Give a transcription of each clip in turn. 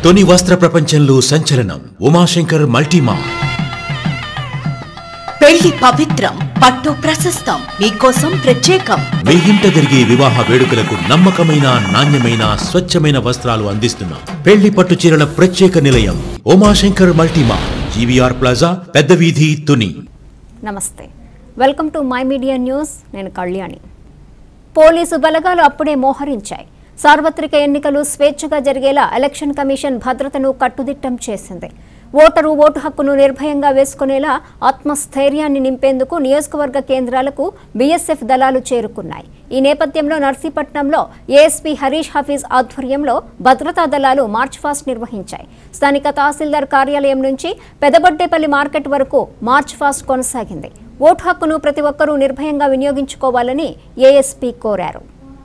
తొని వస్త్ర ప్రపంచంలో సంచలనం ఉమాశంకర్ మల్టీమా పెళ్లి పవిత్రం పట్టు ప్రశస్తం మీకోసం ప్రత్యేకం మీ ఇంట జరిగే వివాహ వేడుకలకు నమ్మకమైన నాణ్యమైన స్వచ్ఛమైన వస్త్రాలు అందిస్తున్నాం పెళ్లి పట్టు చీరల ప్రత్యేక నిలయం ఉమాశంకర్ మల్టీమా జీవీఆర్ ప్లాజా పెద్ద వీధి Tuni namaste welcome to my media news నేను కళ్యాణి పోలీసు బలగాలు అప్పుడే మోహరించాయి సార్వత్రిక ఎన్నికలు స్వేచ్ఛగా జరిగేలా ఎలక్షన్ కమిషన్ భద్రతను కట్టుదిట్టం చేసింది ఓటరు ఓటు హక్కును నిర్భయంగా వేసుకునేలా ఆత్మస్థైర్యాన్ని నింపేందుకు నియోజకవర్గ కేంద్రాలకు బీఎస్ఎఫ్ దళాలు చేరుకున్నాయి ఈ నేపథ్యంలో నర్సీపట్నంలో ఏఎస్పీ హరీష్ హఫీజ్ ఆధ్వర్యంలో భద్రతా దళాలు మార్చ్ ఫాస్ట్ నిర్వహించాయి స్థానిక తహసీల్దార్ కార్యాలయం నుంచి పెదబొడ్డేపల్లి మార్కెట్ వరకు మార్చ్ ఫాస్ట్ కొనసాగింది ఓటు హక్కును ప్రతి ఒక్కరూ నిర్భయంగా వినియోగించుకోవాలని ఏఎస్పీ కోరారు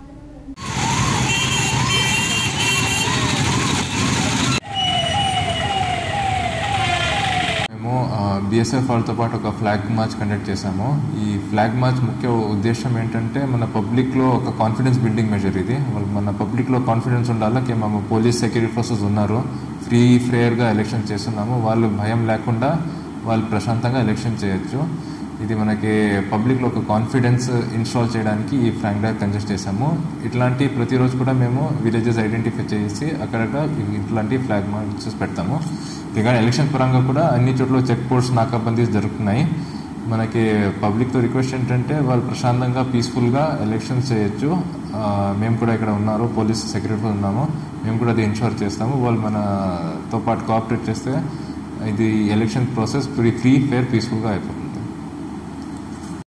మేము బిఎస్ఎఫ్ వాళ్ళతో పాటు ఒక ఫ్లాగ్ మార్చ్ కండక్ట్ చేశాము ఈ ఫ్లాగ్ మార్చ్ ముఖ్య ఉద్దేశం ఏంటంటే మన పబ్లిక్లో ఒక కాన్ఫిడెన్స్ బిల్డింగ్ మెజర్ ఇది వాళ్ళు మన పబ్లిక్లో కాన్ఫిడెన్స్ ఉండాలి మేము పోలీస్ సెక్యూరిటీ ఫోర్సెస్ ఉన్నారు ఫ్రీ ఫెయిర్గా ఎలక్షన్ చేస్తున్నాము వాళ్ళు భయం లేకుండా వాళ్ళు ప్రశాంతంగా ఎలక్షన్ చేయొచ్చు ఇది మనకి పబ్లిక్లో ఒక కాన్ఫిడెన్స్ ఇన్స్టాల్ చేయడానికి ఈ ఫ్లాగ్ డ్రైవ్ కంజెస్ట్ చేశాము ఇట్లాంటి ప్రతిరోజు కూడా మేము విలేజెస్ ఐడెంటిఫై చేసి అక్కడక్కడ ఇట్లాంటి ఫ్లాగ్ మార్చెస్ పెడతాము ఇంకా ఎలక్షన్ పరంగా కూడా అన్ని చోట్ల చెక్ పోస్ట్ నాకాబందీస్ జరుగుతున్నాయి మనకి పబ్లిక్తో రిక్వెస్ట్ ఏంటంటే వాళ్ళు ప్రశాంతంగా పీస్ఫుల్గా ఎలక్షన్స్ చేయొచ్చు ఆ, మేము కూడా ఇక్కడ ఉన్నారు పోలీస్ సెక్యూరిటీ ఉన్నాము మేము కూడా అది ఇన్షూర్ చేస్తాము వాళ్ళు మనతో పాటు కోఆపరేట్ చేస్తే ఇది election process free free fair పీస్ఫుల్గా అయిపోతుంది